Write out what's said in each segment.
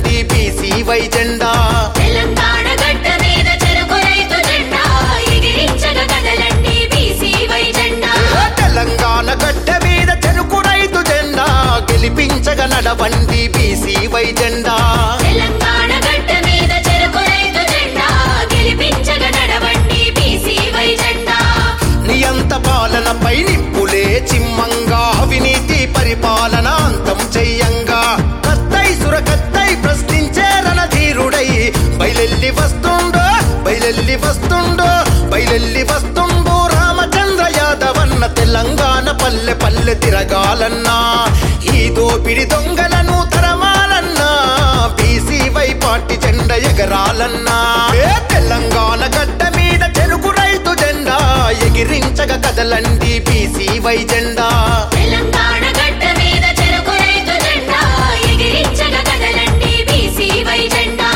కదలండి బీసీవై జెండా తెలంగాణ గడ్డ మీద చెరుకు రైతు జెండా ఎగిరించగ కదలండి బీసీవై జెండా తెలంగాణ గడ్డ మీద చెరుకు రైతు జెండా గెలిపించగ నడవండి బీసీవై జెండా తెలంగాణ గడ్డ మీద చెరుకు రైతు జెండా గెలిపించగ నడవండి బీసీవై జెండా నియంత పాలనపై నిప్పులే చిమ్మంగా అవినీతి పరిపాలన అంతం చెయ్యంగా కత్తై సురకత్తై ప్రశ్నించే రణధీరుడై బయలెల్లి వస్తుండో బయలెల్లి వస్తుండో బయలెల్లి వస్తుండో రామచంద్ర యాదవ్ అన్న తెలంగాణ పల్లె పల్లె తిరగాలన్నా ఈ దోపిడి దొంగలను తరమాలన్నా బీసీవై పార్టీ జెండ ఎగరాలన్నా ఏ తెలంగాణ గడ్డ మీద చెరుకు రైతు జెండా ఎగిరించగ కదలండి బీసీవై జెండా తెలంగాణ గడ్డ మీద చెరుకు రైతు జెండా ఎగిరించగ కదలండి బీసీవై జెండా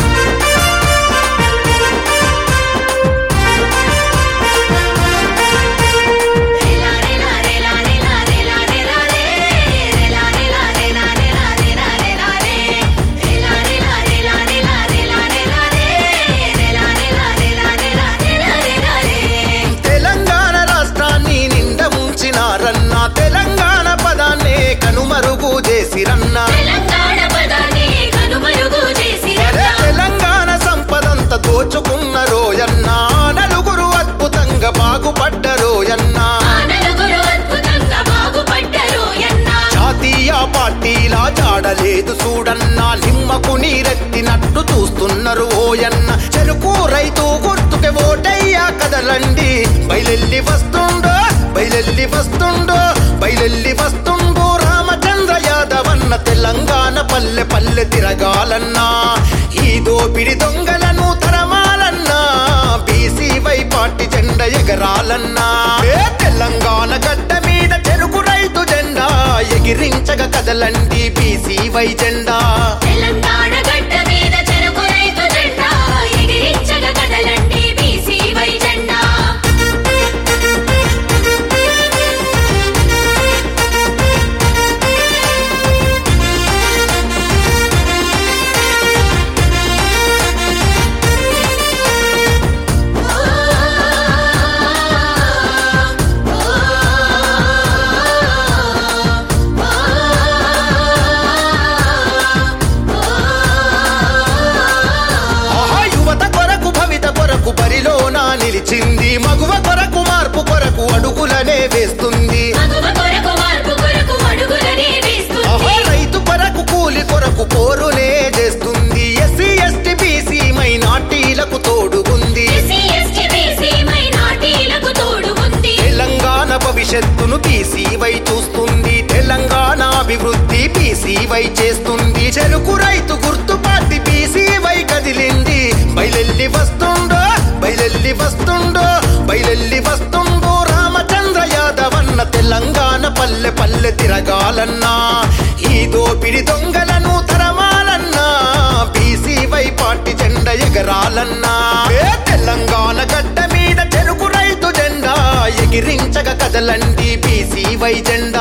రేలా రేలా రేలా రేలా రేలా రేలా రే రేలా రేలా రేలా రేలా రేలా రేలా రే రేలా రేలా రేలా రేలా రేలా రేలా రే రేలా రేలా రేలా రేలా రేలా రేలా రే తెలంగాణ రాష్ట్రాన్ని నిండ ముంచినారన్నా తెలంగాణ పదాన్నే కనుమరుగు చేసిరన్నా తెలంగాణ పదాన్ని కనుమరుగు చేసి అరే తెలంగాణ సంపదంత దోచుకున్న రోయన్నా నలుగురు అద్భుతంగా బాగుపడ్డరోయన్నా నలుగురు అద్భుతంగా బాగుపడ్డరు ఎన్నా జాతీయ పార్టీలా జాడలేదు చూడన్నా నిమ్మకు నీరెత్తినట్టు చూస్తున్నారు ఓయన్న చెరుకు రైతు గుర్తుకే ఓటయ్యా కదలండి బయలెల్లి వస్తుండో బయలెల్లి వస్తుండో బయలెల్లి వస్తుండో రామచంద్ర యాదవ్ అన్న తెలంగాణ పల్లె పల్లె తిరగాలన్నా ఈ దోపిడి దొంగలను తరమాలన్నా బీసీవై పార్టీ జెండ ఎగరాలన్నా ఏ తెలంగాణ గడ్డ మీద చెరుకు రైతు జెండా ఎగిరించగ కదలండి బీసీవై జెండా తెలంగాణ గడ్డ మీద చెరుకు రైతు జెండా ఎగిరించగ కదలండి బీసీవై జెండా ఆహా యువత కొరకు భవిత కొరకు బరిలోన నిలిచింది మగువ కొరకు మార్పు కొరకు అడుగులనే వేస్తుంది మగువ కొరకు మార్పు కొరకు అడుగులనే వేస్తుంది ఆహా రైతు కొరకు కూలి కొరకు పోరునే చేస్తుంది ఎస్సీ ఎస్టీ బీసీ మైనార్టీలకు తోడుగుంది ఎస్సీ ఎస్టీ బీసీ మైనార్టీలకు తోడు ఉంది తెలంగాణ భవిష్యత్తును బీసీవై చూస్తుంది తెలంగాణ అభివృద్ధి బీసీవై చేస్తుంది చెరుకు రైతు గుర్తుపాటి బీసీవై కదిలింది బయలెల్లి వస్తుండో బయలెల్లి వస్తుండో బయలెల్లి వస్తుండో రామచంద్ర యాదవ్ అన్న తెలంగాణ పల్లె పల్లె తిరగాలన్నా ఈ దోపిడి దొంగలను తరమాలన్నా బీసీవై పార్టీ జెండ ఎగరాలన్నా ఏ తెలంగాణ గడ్డ మీద చెరుకు రైతు జెండా ఎగిరించగ కదలండి బీసీవై జెండా